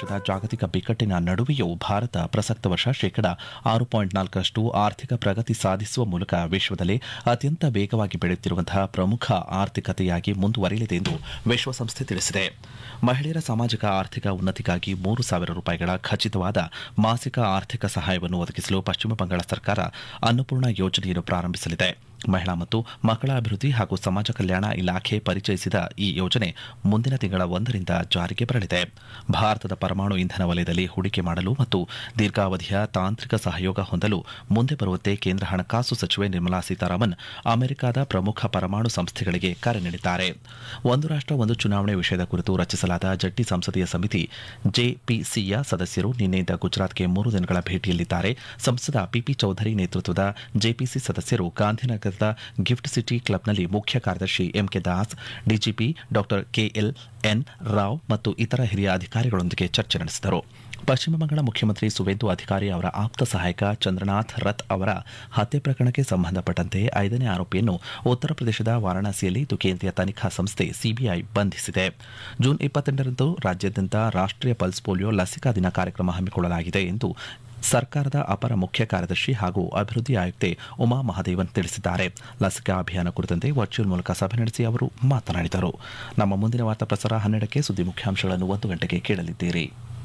ದೇಶದ ಜಾಗತಿಕ ಬಿಕ್ಕಟ್ಟಿನ ನಡುವೆಯೂ ಭಾರತ ಪ್ರಸಕ್ತ ವರ್ಷ ಶೇಕಡ ಆರು ಪಾಯಿಂಟ್ ನಾಲ್ಕರಷ್ಟು ಆರ್ಥಿಕ ಪ್ರಗತಿ ಸಾಧಿಸುವ ಮೂಲಕ ವಿಶ್ವದಲ್ಲೇ ಅತ್ಯಂತ ವೇಗವಾಗಿ ಬೆಳೆಯುತ್ತಿರುವಂತಹ ಪ್ರಮುಖ ಆರ್ಥಿಕತೆಯಾಗಿ ಮುಂದುವರಿಯಲಿದೆ ಎಂದು ವಿಶ್ವಸಂಸ್ಥೆ ತಿಳಿಸಿದೆ ಮಹಿಳೆಯರ ಸಾಮಾಜಿಕ ಆರ್ಥಿಕ ಉನ್ನತಿಗಾಗಿ ಮೂರು ಸಾವಿರ ರೂಪಾಯಿಗಳ ಖಚಿತವಾದ ಮಾಸಿಕ ಆರ್ಥಿಕ ಸಹಾಯವನ್ನು ಒದಗಿಸಲು ಪಶ್ಚಿಮ ಬಂಗಾಳ ಸರ್ಕಾರ ಅನ್ನಪೂರ್ಣ ಯೋಜನೆಯನ್ನು ಪ್ರಾರಂಭಿಸಲಿದೆ ಮಹಿಳಾ ಮತ್ತು ಮಕ್ಕಳ ಅಭಿವೃದ್ಧಿ ಹಾಗೂ ಸಮಾಜ ಕಲ್ಯಾಣ ಇಲಾಖೆ ಪರಿಚಯಿಸಿದ ಈ ಯೋಜನೆ ಮುಂದಿನ ತಿಂಗಳ ಒಂದರಿಂದ ಜಾರಿಗೆ ಬರಲಿದೆ ಭಾರತದ ಪರಮಾಣು ಇಂಧನ ವಲಯದಲ್ಲಿ ಹೂಡಿಕೆ ಮಾಡಲು ಮತ್ತು ದೀರ್ಘಾವಧಿಯ ತಾಂತ್ರಿಕ ಸಹಯೋಗ ಹೊಂದಲು ಮುಂದೆ ಬರುವಂತೆ ಕೇಂದ್ರ ಹಣಕಾಸು ಸಚಿವೆ ನಿರ್ಮಲಾ ಸೀತಾರಾಮನ್ ಅಮೆರಿಕದ ಪ್ರಮುಖ ಪರಮಾಣು ಸಂಸ್ಥೆಗಳಿಗೆ ಕರೆ ನೀಡಿದ್ದಾರೆ ಒಂದು ರಾಷ್ಟ್ರ ಒಂದು ಚುನಾವಣೆ ವಿಷಯದ ಕುರಿತು ರಚಿಸಲಾದ ಜಂಟಿ ಸಂಸದೀಯ ಸಮಿತಿ ಜೆಪಿಸಿಯ ಸದಸ್ಯರು ನಿನ್ನೆಯಿಂದ ಗುಜರಾತ್ಗೆ ಮೂರು ದಿನಗಳ ಭೇಟಿಯಲ್ಲಿದ್ದಾರೆ ಸಂಸದ ಪಿಪಿ ಚೌಧರಿ ನೇತೃತ್ವದ ಜೆಪಿಸಿ ಸದಸ್ಯರು ಗಾಂಧಿನಗರದ ಗಿಫ್ಟ್ ಸಿಟಿ ಕ್ಲಬ್ನಲ್ಲಿ ಮುಖ್ಯ ಕಾರ್ಯದರ್ಶಿ ಎಂಕೆ ದಾಸ್ ಡಿಜಿಪಿ ಡಾ ಕೆಎಲ್ ಎನ್ ರಾವ್ ಮತ್ತು ಇತರ ಹಿರಿಯ ಅಧಿಕಾರಿಗಳೊಂದಿಗೆ ಚರ್ಚೆ ನಡೆಸಿದರು ಪಶ್ಚಿಮ ಬಂಗಾಳ ಮುಖ್ಯಮಂತ್ರಿ ಸುವೇಂದು ಅಧಿಕಾರಿ ಅವರ ಆಪ್ತ ಸಹಾಯಕ ಚಂದ್ರನಾಥ್ ರಥ್ ಅವರ ಹತ್ಯೆ ಪ್ರಕರಣಕ್ಕೆ ಸಂಬಂಧಪಟ್ಟಂತೆ ಐದನೇ ಆರೋಪಿಯನ್ನು ಉತ್ತರ ಪ್ರದೇಶದ ವಾರಾಣಸಿಯಲ್ಲಿ ಇದು ಕೇಂದ್ರೀಯ ತನಿಖಾ ಸಂಸ್ಥೆ ಸಿಬಿಐ ಬಂಧಿಸಿದೆ ಜೂನ್ ಇಪ್ಪತ್ತೆಂಟರಂದು ರಾಜ್ಯಾದ್ಯಂತ ರಾಷ್ಟ್ರೀಯ ಪಲ್ಸ್ ಪೋಲಿಯೋ ಲಸಿಕಾ ದಿನ ಕಾರ್ಯಕ್ರಮ ಹಮ್ಮಿಕೊಳ್ಳಲಾಗಿದೆ ಎಂದು ಸರ್ಕಾರದ ಅಪರ ಮುಖ್ಯ ಕಾರ್ಯದರ್ಶಿ ಹಾಗೂ ಅಭಿವೃದ್ಧಿ ಆಯುಕ್ತೆ ಉಮಾ ಮಹದೇವನ್ ತಿಳಿಸಿದ್ದಾರೆ ಲಸಿಕಾ ಅಭಿಯಾನ ಕುರಿತಂತೆ ವರ್ಚುವಲ್ ಮೂಲಕ ಸಭೆ ನಡೆಸಿ ಅವರು ಮಾತನಾಡಿದರು ನಮ್ಮ ಮುಂದಿನ ವಾರ್ತಾ ಪ್ರಸಾರ ಹನ್ನೆರಡಕ್ಕೆ ಸುದ್ದಿ ಮುಖ್ಯಾಂಶಗಳನ್ನು ಒಂದು ಗಂಟೆಗೆ ಕೇಳಲಿದ್ದೀರಿ